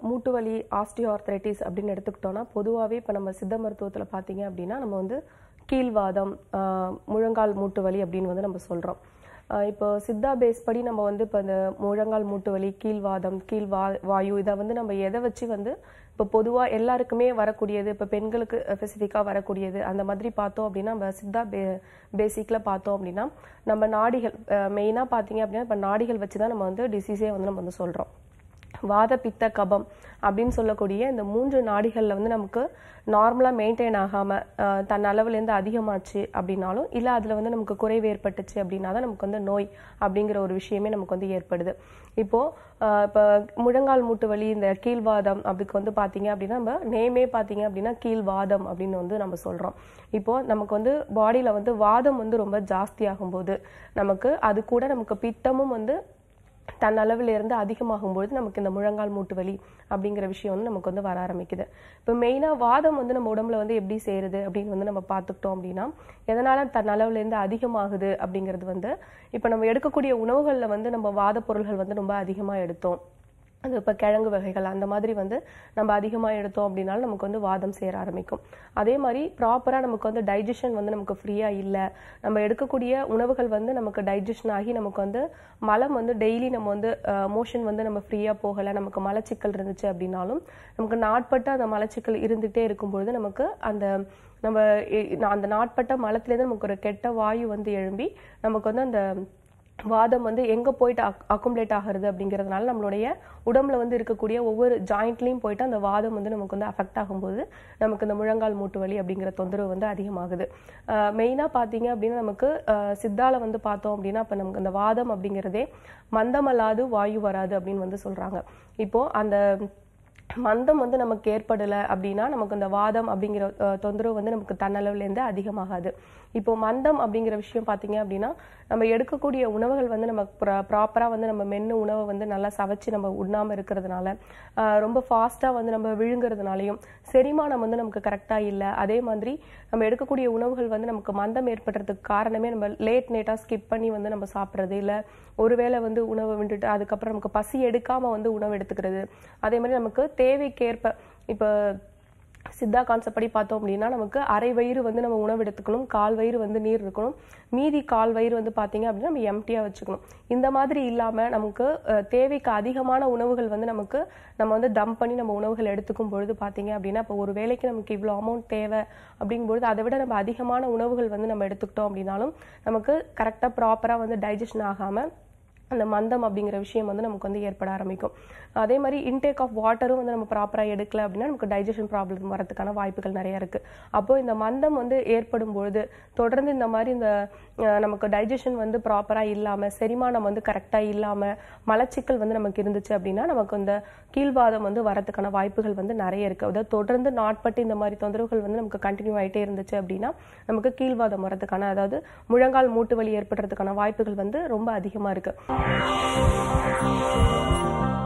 மூட்டு வலி ஆஸ்டியோஆர்த்ரைட்டிஸ் அப்படின்னு எடுத்துக்கிட்டோம்னா பொதுவாகவே இப்போ நம்ம சித்த மருத்துவத்தில் பார்த்தீங்க அப்படின்னா நம்ம வந்து கீழ்வாதம் ஆஹ் முழங்கால் மூட்டு வலி அப்படின்னு வந்து நம்ம சொல்கிறோம் இப்போ சித்தா பேஸ் படி நம்ம வந்து இப்போ இந்த முழங்கால் மூட்டு வலி கீழ்வாதம் கீழ் வா வாயு இதை வந்து நம்ம எதை வச்சு வந்து இப்போ பொதுவாக எல்லாருக்குமே வரக்கூடியது இப்போ பெண்களுக்கு ஸ்பெசிஃபிக்காக வரக்கூடியது அந்த மாதிரி பார்த்தோம் அப்படின்னா நம்ம சித்தா பே பேசிக்கில் பார்த்தோம் அப்படின்னா நம்ம நாடிகள் மெயினாக பார்த்தீங்க அப்படின்னா இப்போ நாடிகள் வச்சு தான் நம்ம வந்து டிசீஸே வந்து நம்ம வந்து சொல்கிறோம் வாத பித்த கபம் அப்படின்னு சொல்லக்கூடிய இந்த மூன்று நாடிகளில் வந்து நமக்கு நார்மலாக மெயின்டைன் ஆகாமல் தன் அளவுலேருந்து அதிகமாச்சு அப்படின்னாலும் இல்லை அதில் வந்து நமக்கு குறைவு ஏற்பட்டுச்சு அப்படின்னா தான் நமக்கு வந்து நோய் அப்படிங்கிற ஒரு விஷயமே நமக்கு வந்து ஏற்படுது இப்போது இப்போ முழங்கால் மூட்டு வலி இந்த கீழ்வாதம் அதுக்கு வந்து பார்த்தீங்க அப்படின்னா நம்ம நேமே பார்த்தீங்க அப்படின்னா கீழ்வாதம் அப்படின்னு வந்து நம்ம சொல்கிறோம் இப்போது நமக்கு வந்து பாடியில் வந்து வாதம் வந்து ரொம்ப ஜாஸ்தி ஆகும்போது நமக்கு அது கூட நமக்கு பித்தமும் வந்து தன் அளவில் இருந்து அதிகமாகும்பொழுது நமக்கு இந்த முழங்கால் மூட்டு வலி அப்படிங்கிற விஷயம் வந்து நமக்கு வந்து வர ஆரம்பிக்குது இப்போ மெயினாக வாதம் வந்து நம்ம உடம்புல வந்து எப்படி சேருது அப்படின்னு வந்து நம்ம பார்த்துக்கிட்டோம் அப்படின்னா எதனால தன் அளவுலேருந்து அதிகமாகுது அப்படிங்கிறது வந்து இப்போ நம்ம எடுக்கக்கூடிய உணவுகளில் வந்து நம்ம வாத பொருள்கள் வந்து ரொம்ப அதிகமாக எடுத்தோம் அது இப்போ கிழங்கு வகைகள் அந்த மாதிரி வந்து நம்ம அதிகமாக எடுத்தோம் அப்படின்னாலும் நமக்கு வந்து வாதம் சேர ஆரம்பிக்கும் அதே மாதிரி ப்ராப்பராக நமக்கு வந்து டைஜஷன் வந்து நமக்கு ஃப்ரீயாக இல்லை நம்ம எடுக்கக்கூடிய உணவுகள் வந்து நமக்கு டைஜஷன் ஆகி நமக்கு வந்து மலம் வந்து டெய்லி நம்ம வந்து மோஷன் வந்து நம்ம ஃப்ரீயாக போகலை நமக்கு மலச்சிக்கல் இருந்துச்சு அப்படின்னாலும் நமக்கு நாட்பட்ட அந்த மலச்சிக்கல் இருந்துகிட்டே இருக்கும்பொழுது நமக்கு அந்த நம்ம எ- அந்த நாட்பட்ட மலத்துலேருந்து நமக்கு ஒரு கெட்ட வாயு வந்து எழும்பி நமக்கு வந்து அந்த வாதம் வந்து எங்க போயிட்டு அக்குமுலேட் ஆகிறது அப்படிங்கிறதுனால நம்மளுடைய உடம்புல வந்து இருக்கக்கூடிய ஒவ்வொரு ஜாயிண்ட்லயும் போயிட்டு அந்த வாதம் வந்து நமக்கு வந்து அஃபெக்ட் ஆகும்போது நமக்கு இந்த முழங்கால் மூட்டு வலி அப்படிங்கிற தொந்தரவு வந்து அதிகமாகுது மெயினா பாத்தீங்க அப்படின்னா நமக்கு அஹ், சித்தால வந்து பார்த்தோம் அப்படின்னா இப்ப நமக்கு இந்த வாதம் அப்படிங்கிறதே மந்தமல்லாது வாயு வராது அப்படின்னு வந்து சொல்றாங்க இப்போ அந்த மந்தம் வந்து நமக்கு ஏற்படலை அப்படின்னா நமக்கு இந்த வாதம் அப்படிங்கிற அஹ், தொந்தரவு வந்து நமக்கு தன்னளவுலேருந்து அதிகமாகாது இப்போ மந்தம் அப்படிங்கிற விஷயம் பார்த்தீங்க அப்படின்னா நம்ம எடுக்கக்கூடிய உணவுகள் வந்து நம்ம ப்ராப்பராக வந்து நம்ம மென்று உணவை வந்து நல்லா சவைச்சு நம்ம உண்ணாமல் இருக்கிறதுனால அஹ், ரொம்ப ஃபாஸ்ட்டாக வந்து நம்ம விழுங்குறதுனாலையும் செரிமானம் வந்து நமக்கு கரெக்டாக இல்லை அதே மாதிரி நம்ம எடுக்கக்கூடிய உணவுகள் வந்து நமக்கு மந்தம் ஏற்படுறதுக்கு காரணமே நம்ம லேட் நைட்டாக ஸ்கிப் பண்ணி வந்து நம்ம சாப்பிட்றது இல்லை ஒருவேளை வந்து உணவை விட்டுட்டு அதுக்கப்புறம் நமக்கு பசி எடுக்காம வந்து உணவு எடுத்துக்கிறது அதே மாதிரி நமக்கு தேவைக்கேற்ப இப்போ சித்தா கான்செப்ட் படி பார்த்தோம் அப்படின்னா நமக்கு அரை வயிறு வந்து நம்ம உணவு எடுத்துக்கணும் கால் வயிறு வந்து நீர் இருக்கணும் மீதி கால் வயிறு வந்து பார்த்தீங்க அப்படின்னா நம்ம எம்டியாக வச்சுக்கணும் இந்த மாதிரி இல்லாமல் நமக்கு அஹ், தேவைக்கு அதிகமான உணவுகள் வந்து நமக்கு நம்ம வந்து டம்ப் பண்ணி நம்ம உணவுகள் எடுத்துக்கும் பொழுது பார்த்தீங்க அப்படின்னா இப்போ ஒரு வேளைக்கு நமக்கு இவ்வளோ அமௌண்ட் தேவை அப்படிங்கும்பொழுது அதை விட நம்ம அதிகமான உணவுகள் வந்து நம்ம எடுத்துக்கிட்டோம் அப்படின்னாலும் நமக்கு கரெக்டாக ப்ராப்பராக வந்து டைஜஷன் ஆகாமல் அந்த மந்தம் அப்படிங்கிற விஷயம் வந்து நமக்கு வந்து ஏற்பட ஆரம்பிக்கும் அதே மாதிரி இன்டேக் ஆஃப் வாட்டரும் வந்து நம்ம ப்ராப்பராக எடுக்கல அப்படின்னா நமக்கு டைஜஷன் ப்ராப்ளம் வரதுக்கான வாய்ப்புகள் நிறைய இருக்கு அப்போ இந்த மந்தம் வந்து ஏற்படும் பொழுது தொடர்ந்து இந்த மாதிரி இந்த அஹ், நமக்கு டைஜஷன் வந்து ப்ராப்பராக இல்லாமல் செரிமானம் வந்து கரெக்டாக இல்லாமல் மலச்சிக்கல் வந்து நமக்கு இருந்துச்சு அப்படின்னா நமக்கு இந்த கீழ்வாதம் வந்து வரதுக்கான வாய்ப்புகள் வந்து நிறைய இருக்கு அதாவது தொடர்ந்து நாட்பட்டு இந்த மாதிரி தொந்தரவுகள் வந்து நமக்கு கண்டினியூ ஆயிட்டே இருந்துச்சு அப்படின்னா நமக்கு கீழ்வாதம் வரதுக்கான அதாவது முழங்கால் மூட்டு வலி ஏற்படுறதுக்கான வாய்ப்புகள் வந்து ரொம்ப அதிகமா இருக்கு